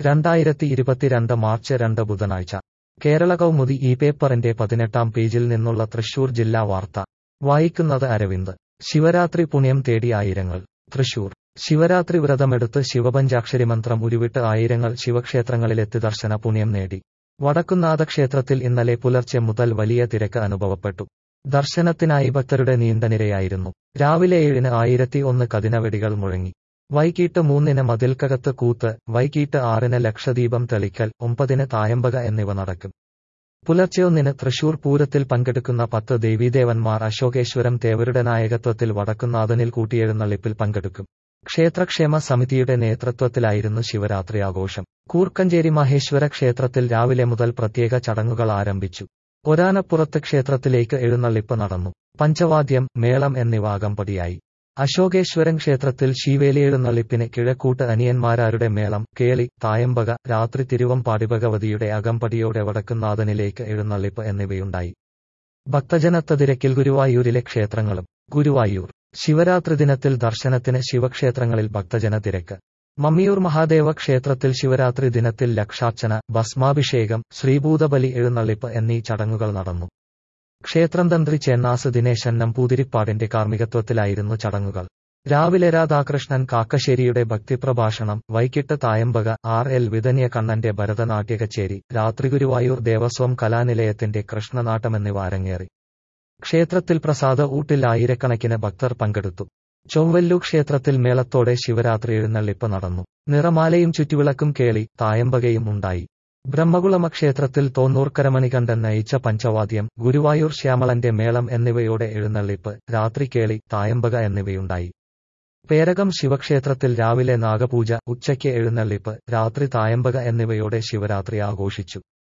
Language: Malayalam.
രണ്ടായിരത്തി ഇരുപത്തിരണ്ട് മാർച്ച് രണ്ട് ബുധനാഴ്ച കേരള കൗമുദി ഈ പേപ്പറിന്റെ പതിനെട്ടാം പേജിൽ നിന്നുള്ള തൃശൂർ ജില്ലാ വാർത്ത വായിക്കുന്നത് അരവിന്ദ് ശിവരാത്രി പുണ്യം തേടി ആയിരങ്ങൾ തൃശൂർ ശിവരാത്രി വ്രതമെടുത്ത് ശിവപഞ്ചാക്ഷരി മന്ത്രം ഉരുവിട്ട് ആയിരങ്ങൾ ശിവക്ഷേത്രങ്ങളിലെത്തി ദർശന പുണ്യം നേടി വടക്കുന്നാഥ ക്ഷേത്രത്തിൽ ഇന്നലെ പുലർച്ചെ മുതൽ വലിയ തിരക്ക് അനുഭവപ്പെട്ടു ദർശനത്തിനായി ഭക്തരുടെ നീണ്ട നിരയായിരുന്നു രാവിലെ ഏഴിന് ആയിരത്തി ഒന്ന് കതിനവെടികൾ മുഴങ്ങി വൈകിട്ട് മൂന്നിന് മതിൽക്കകത്ത് കൂത്ത് വൈകിട്ട് ആറിന് ലക്ഷദീപം തെളിക്കൽ ഒമ്പതിന് തായമ്പക എന്നിവ നടക്കും പുലർച്ചെ ഒന്നിന് തൃശൂർ പൂരത്തിൽ പങ്കെടുക്കുന്ന പത്ത് ദേവീദേവന്മാർ അശോകേശ്വരം തേവരുടെ നായകത്വത്തിൽ വടക്കുന്നാഥനിൽ കൂട്ടിയെഴുന്നള്ളിപ്പിൽ പങ്കെടുക്കും ക്ഷേത്രക്ഷേമ സമിതിയുടെ നേതൃത്വത്തിലായിരുന്നു ശിവരാത്രി ആഘോഷം കൂർക്കഞ്ചേരി മഹേശ്വര ക്ഷേത്രത്തിൽ രാവിലെ മുതൽ പ്രത്യേക ചടങ്ങുകൾ ആരംഭിച്ചു ഒരാനപ്പുറത്ത് ക്ഷേത്രത്തിലേക്ക് എഴുന്നള്ളിപ്പ് നടന്നു പഞ്ചവാദ്യം മേളം എന്നിവ അകമ്പടിയായി അശോകേശ്വരൻ ക്ഷേത്രത്തിൽ ശീവേലി എഴുന്നള്ളിപ്പിന് കിഴക്കൂട്ട് അനിയന്മാരാരുടെ മേളം കേളി തായമ്പക രാത്രി തിരുവമ്പാടി ഭഗവതിയുടെ അകമ്പടിയോടെ വടക്കുന്നാഥനിലേക്ക് എഴുന്നള്ളിപ്പ് എന്നിവയുണ്ടായി ഭക്തജനത്തതിരക്കിൽ ഗുരുവായൂരിലെ ക്ഷേത്രങ്ങളും ഗുരുവായൂർ ശിവരാത്രി ദിനത്തിൽ ദർശനത്തിന് ശിവക്ഷേത്രങ്ങളിൽ ഭക്തജന തിരക്ക് മമ്മിയൂർ മഹാദേവ ക്ഷേത്രത്തിൽ ശിവരാത്രി ദിനത്തിൽ ലക്ഷാർച്ചന ഭസ്മാഭിഷേകം ശ്രീഭൂതബലി എഴുന്നള്ളിപ്പ് എന്നീ ചടങ്ങുകൾ നടന്നു ക്ഷേത്രം തന്ത്രി ചെന്നാസ് ദിനേശൻ നമ്പൂതിരിപ്പാടിന്റെ കാർമ്മികത്വത്തിലായിരുന്നു ചടങ്ങുകൾ രാവിലെ രാധാകൃഷ്ണൻ കാക്കശ്ശേരിയുടെ ഭക്തിപ്രഭാഷണം വൈകിട്ട് തായമ്പക ആർ എൽ വിതന്യ കണ്ണന്റെ ഭരതനാട്യ കച്ചേരി രാത്രി ഗുരുവായൂർ ദേവസ്വം കലാനിലയത്തിന്റെ കൃഷ്ണനാട്ടം എന്നിവ അരങ്ങേറി ക്ഷേത്രത്തിൽ പ്രസാദ ഊട്ടിൽ ആയിരക്കണക്കിന് ഭക്തർ പങ്കെടുത്തു ചൊവ്വല്ലു ക്ഷേത്രത്തിൽ മേളത്തോടെ ശിവരാത്രി എഴുന്നള്ളിപ്പ് നടന്നു നിറമാലയും ചുറ്റുവിളക്കും കേളി തായമ്പകയും ഉണ്ടായി ബ്രഹ്മകുളമ ക്ഷേത്രത്തിൽ തോന്നൂർക്കരമണികണ്ഠൻ നയിച്ച പഞ്ചവാദ്യം ഗുരുവായൂർ ശ്യാമളന്റെ മേളം എന്നിവയോടെ എഴുന്നള്ളിപ്പ് രാത്രി കേളി തായമ്പക എന്നിവയുണ്ടായി പേരകം ശിവക്ഷേത്രത്തിൽ രാവിലെ നാഗപൂജ ഉച്ചയ്ക്ക് എഴുന്നള്ളിപ്പ് രാത്രി തായമ്പക എന്നിവയോടെ ശിവരാത്രി ആഘോഷിച്ചു